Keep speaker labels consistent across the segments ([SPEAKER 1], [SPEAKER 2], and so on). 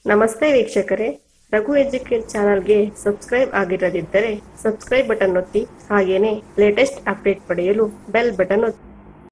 [SPEAKER 1] ನಮಸ್ತೆ ವೀಕ್ಷಕರೇ ರಘು ಎಜುಕೇಟ್ ಚಾನಲ್ಗೆ ಸಬ್ಸ್ಕ್ರೈಬ್ ಆಗಿರದಿದ್ದರೆ ಸಬ್ಸ್ಕ್ರೈಬ್ ಬಟನ್ ಒತ್ತಿ ಹಾಗೇನೆ ಲೇಟೆಸ್ಟ್ ಅಪ್ಡೇಟ್ ಪಡೆಯಲು ಬೆಲ್ ಬಟನ್ ಒತ್ತಿ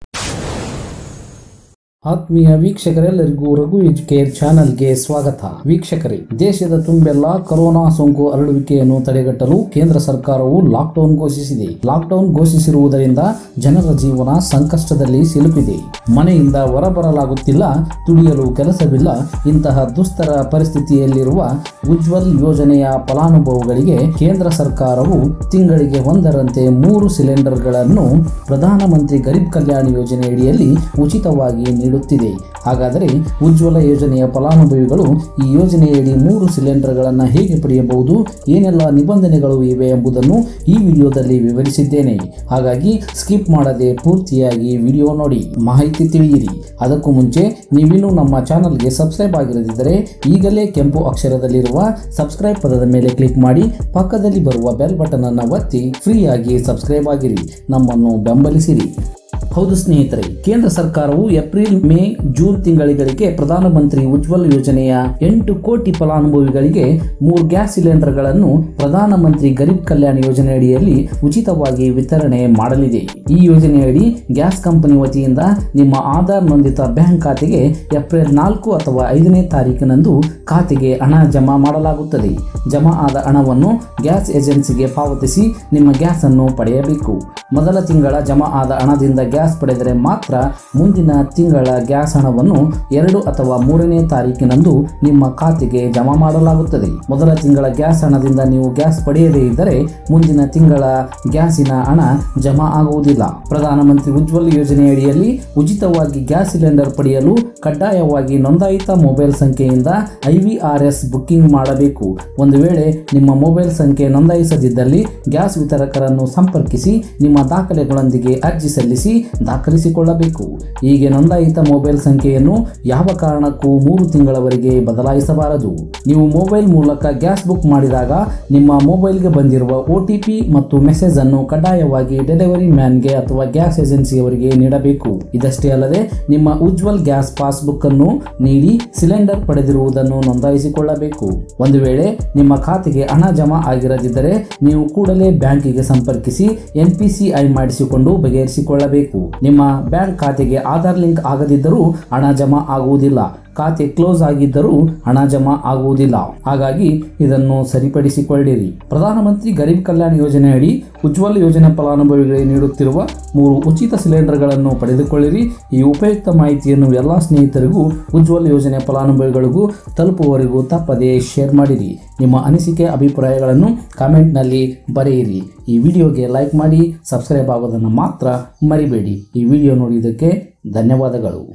[SPEAKER 2] ಆತ್ಮೀಯ ವೀಕ್ಷಕರೆಲ್ಲರಿಗೂ ರಘು ಎಜುಕೇರ್ ಚಾನೆಲ್ಗೆ ಸ್ವಾಗತ ವೀಕ್ಷಕರೇ ದೇಶದ ತುಂಬೆಲ್ಲ ಕೊರೋನಾ ಸೋಂಕು ಹರಡುವಿಕೆಯನ್ನು ತಡೆಗಟ್ಟಲು ಕೇಂದ್ರ ಸರ್ಕಾರವು ಲಾಕ್ಡೌನ್ ಘೋಷಿಸಿದೆ ಲಾಕ್ಡೌನ್ ಘೋಷಿಸಿರುವುದರಿಂದ ಜನರ ಜೀವನ ಸಂಕಷ್ಟದಲ್ಲಿ ಸಿಲುಕಿದೆ ಮನೆಯಿಂದ ಹೊರಬರಲಾಗುತ್ತಿಲ್ಲ ದುಡಿಯಲು ಕೆಲಸವಿಲ್ಲ ಇಂತಹ ದುಸ್ತರ ಪರಿಸ್ಥಿತಿಯಲ್ಲಿರುವ ಉಜ್ವಲ್ ಯೋಜನೆಯ ಫಲಾನುಭವಿಗಳಿಗೆ ಕೇಂದ್ರ ಸರ್ಕಾರವು ತಿಂಗಳಿಗೆ ಒಂದರಂತೆ ಮೂರು ಸಿಲಿಂಡರ್ಗಳನ್ನು ಪ್ರಧಾನಮಂತ್ರಿ ಗರೀಬ್ ಕಲ್ಯಾಣ ಯೋಜನೆಯಡಿಯಲ್ಲಿ ಉಚಿತವಾಗಿ ನೀಡುತ್ತಿದೆ ಹಾಗಾದರೆ ಉಜ್ವಲ ಯೋಜನೆಯ ಫಲಾನುಭವಿಗಳು ಈ ಯೋಜನೆಯಡಿ ಮೂರು ಸಿಲಿಂಡರ್ಗಳನ್ನು ಹೇಗೆ ಪಡೆಯಬಹುದು ಏನೆಲ್ಲ ನಿಬಂಧನೆಗಳು ಇವೆ ಎಂಬುದನ್ನು ಈ ವಿಡಿಯೋದಲ್ಲಿ ವಿವರಿಸಿದ್ದೇನೆ ಹಾಗಾಗಿ ಸ್ಕಿಪ್ ಮಾಡದೆ ಪೂರ್ತಿಯಾಗಿ ವಿಡಿಯೋ ನೋಡಿ ಮಾಹಿತಿ ತಿಳಿಯಿರಿ ಅದಕ್ಕೂ ಮುಂಚೆ ನೀವಿನ್ನೂ ನಮ್ಮ ಚಾನಲ್ಗೆ ಸಬ್ಸ್ಕ್ರೈಬ್ ಆಗಿರದಿದ್ದರೆ ಈಗಲೇ ಕೆಂಪು ಅಕ್ಷರದಲ್ಲಿರುವ ಸಬ್ಸ್ಕ್ರೈಬ್ ಪದದ ಮೇಲೆ ಕ್ಲಿಕ್ ಮಾಡಿ ಪಕ್ಕದಲ್ಲಿ ಬರುವ ಬೆಲ್ ಬಟನ್ ಅನ್ನು ಒತ್ತಿ ಫ್ರೀಯಾಗಿ ಸಬ್ಸ್ಕ್ರೈಬ್ ಆಗಿರಿ ನಮ್ಮನ್ನು ಬೆಂಬಲಿಸಿರಿ ಹೌದು ಸ್ನೇಹಿತರೆ ಕೇಂದ್ರ ಸರ್ಕಾರವು ಏಪ್ರಿಲ್ ಮೇ ಜೂನ್ ತಿಂಗಳಿಗೆ ಪ್ರಧಾನಮಂತ್ರಿ ಉಜ್ವಲ್ ಯೋಜನೆಯ ಎಂಟು ಕೋಟಿ ಫಲಾನುಭವಿಗಳಿಗೆ ಮೂರು ಗ್ಯಾಸ್ ಸಿಲಿಂಡರ್ಗಳನ್ನು ಪ್ರಧಾನಮಂತ್ರಿ ಗರೀಬ್ ಕಲ್ಯಾಣ ಯೋಜನೆಯಡಿಯಲ್ಲಿ ಉಚಿತವಾಗಿ ವಿತರಣೆ ಮಾಡಲಿದೆ ಈ ಯೋಜನೆಯಡಿ ಗ್ಯಾಸ್ ಕಂಪನಿ ವತಿಯಿಂದ ನಿಮ್ಮ ಆಧಾರ್ ನೋಂದಿತ ಬ್ಯಾಂಕ್ ಖಾತೆಗೆ ಏಪ್ರಿಲ್ ನಾಲ್ಕು ಅಥವಾ ಐದನೇ ತಾರೀಕಿನಂದು ಖಾತೆಗೆ ಹಣ ಜಮಾ ಮಾಡಲಾಗುತ್ತದೆ ಜಮಾ ಆದ ಹಣವನ್ನು ಗ್ಯಾಸ್ ಏಜೆನ್ಸಿಗೆ ಪಾವತಿಸಿ ನಿಮ್ಮ ಗ್ಯಾಸ್ ಅನ್ನು ಪಡೆಯಬೇಕು ಮೊದಲ ತಿಂಗಳ ಜಮಾ ಆದ ಹಣದಿಂದ ಗ್ಯಾಸ್ ಪಡೆದರೆ ಮಾತ್ರ ಮುಂದಿನ ತಿಂಗಳ ಗ್ಯಾಸ್ ಹಣವನ್ನು ಎರಡು ಅಥವಾ ಮೂರನೇ ತಾರೀಕಿನಂದು ನಿಮ್ಮ ಖಾತೆಗೆ ಜಮಾ ಮಾಡಲಾಗುತ್ತದೆ ಮೊದಲ ತಿಂಗಳ ಗ್ಯಾಸ್ ಹಣದಿಂದ ನೀವು ಗ್ಯಾಸ್ ಪಡೆಯದೇ ಇದ್ದರೆ ಮುಂದಿನ ತಿಂಗಳ ಗ್ಯಾಸಿನ ಹಣ ಜಮಾ ಆಗುವುದಿಲ್ಲ ಪ್ರಧಾನಮಂತ್ರಿ ಉಜ್ವಲ್ ಯೋಜನೆಯಡಿಯಲ್ಲಿ ಉಚಿತವಾಗಿ ಗ್ಯಾಸ್ ಸಿಲಿಂಡರ್ ಪಡೆಯಲು ಕಡ್ಡಾಯವಾಗಿ ನೋಂದಾಯಿತ ಮೊಬೈಲ್ ಸಂಖ್ಯೆಯಿಂದ ಐವಿಆರ್ಎಸ್ ಬುಕ್ಕಿಂಗ್ ಮಾಡಬೇಕು ಒಂದು ವೇಳೆ ನಿಮ್ಮ ಮೊಬೈಲ್ ಸಂಖ್ಯೆ ನೋಂದಾಯಿಸದಿದ್ದಲ್ಲಿ ಗ್ಯಾಸ್ ವಿತರಕರನ್ನು ಸಂಪರ್ಕಿಸಿ ನಿಮ್ಮ ದಾಖಲೆಗಳೊಂದಿಗೆ ಅರ್ಜಿ ಸಲ್ಲಿಸಿ ದಾಖಲಿಸಿಕೊಳ್ಳಬೇಕು ಹೀಗೆ ನೋಂದಾಯಿತ ಮೊಬೈಲ್ ಸಂಖ್ಯೆಯನ್ನು ಯಾವ ಕಾರಣಕ್ಕೂ ಮೂರು ತಿಂಗಳವರೆಗೆ ಬದಲಾಯಿಸಬಾರದು ನೀವು ಮೊಬೈಲ್ ಮೂಲಕ ಗ್ಯಾಸ್ ಬುಕ್ ಮಾಡಿದಾಗ ನಿಮ್ಮ ಮೊಬೈಲ್ಗೆ ಬಂದಿರುವ ಒ ಟಿ ಪಿ ಮತ್ತು ಮೆಸೇಜ್ ಅನ್ನು ಕಡ್ಡಾಯವಾಗಿ ಡೆಲಿವರಿ ಮ್ಯಾನ್ಗೆ ಅಥವಾ ಗ್ಯಾಸ್ ಏಜೆನ್ಸಿಯವರಿಗೆ ನೀಡಬೇಕು ಇದಷ್ಟೇ ಅಲ್ಲದೆ ನಿಮ್ಮ ಉಜ್ವಲ್ ಗ್ಯಾಸ್ ಪಾಸ್ಬುಕ್ ಅನ್ನು ನೀಡಿ ಸಿಲಿಂಡರ್ ಪಡೆದಿರುವುದನ್ನು ನೋಂದಾಯಿಸಿಕೊಳ್ಳಬೇಕು ಒಂದು ವೇಳೆ ನಿಮ್ಮ ಖಾತೆಗೆ ಹಣ ಜಮಾ ಆಗಿರದಿದ್ದರೆ ನೀವು ಕೂಡಲೇ ಬ್ಯಾಂಕಿಗೆ ಸಂಪರ್ಕಿಸಿ ಎನ್ ಪಿ ಸಿ ಐ ಮಾಡಿಸಿಕೊಂಡು ಬಗೆಹರಿಸಿಕೊಳ್ಳಬೇಕು ನಿಮ್ಮ ಬ್ಯಾಂಕ್ ಖಾತೆಗೆ ಆಧಾರ್ ಲಿಂಕ್ ಆಗದಿದ್ದರೂ ಹಣ ಜಮಾ ಆಗುವುದಿಲ್ಲ ಖಾತೆ ಕ್ಲೋಸ್ ಆಗಿದ್ದರೂ ಹಣ ಜಮಾ ಆಗುವುದಿಲ್ಲ ಹಾಗಾಗಿ ಇದನ್ನು ಸರಿಪಡಿಸಿಕೊಳ್ಳಿರಿ ಪ್ರಧಾನಮಂತ್ರಿ ಗರೀಬ್ ಕಲ್ಯಾಣ ಯೋಜನೆಯಡಿ ಉಜ್ವಲ್ ಯೋಜನೆ ಫಲಾನುಭವಿಗಳಿಗೆ ನೀಡುತ್ತಿರುವ ಮೂರು ಉಚಿತ ಸಿಲಿಂಡರ್ಗಳನ್ನು ಪಡೆದುಕೊಳ್ಳಿರಿ ಈ ಉಪಯುಕ್ತ ಮಾಹಿತಿಯನ್ನು ಎಲ್ಲ ಸ್ನೇಹಿತರಿಗೂ ಉಜ್ವಲ್ ಯೋಜನೆ ಫಲಾನುಭವಿಗಳಿಗೂ ತಲುಪುವವರೆಗೂ ತಪ್ಪದೇ ಶೇರ್ ಮಾಡಿರಿ ನಿಮ್ಮ ಅನಿಸಿಕೆ ಅಭಿಪ್ರಾಯಗಳನ್ನು ಕಾಮೆಂಟ್ನಲ್ಲಿ ಬರೆಯಿರಿ ಈ ವಿಡಿಯೋಗೆ ಲೈಕ್ ಮಾಡಿ ಸಬ್ಸ್ಕ್ರೈಬ್ ಆಗೋದನ್ನು ಮಾತ್ರ ಮರಿಬೇಡಿ ಈ ವಿಡಿಯೋ ನೋಡಿದ್ದಕ್ಕೆ ಧನ್ಯವಾದಗಳು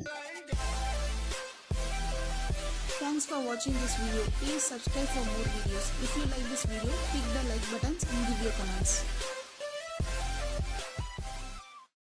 [SPEAKER 3] Thanks for watching this video. Please subscribe for more videos. If you like this video, click the like buttons and give your comments.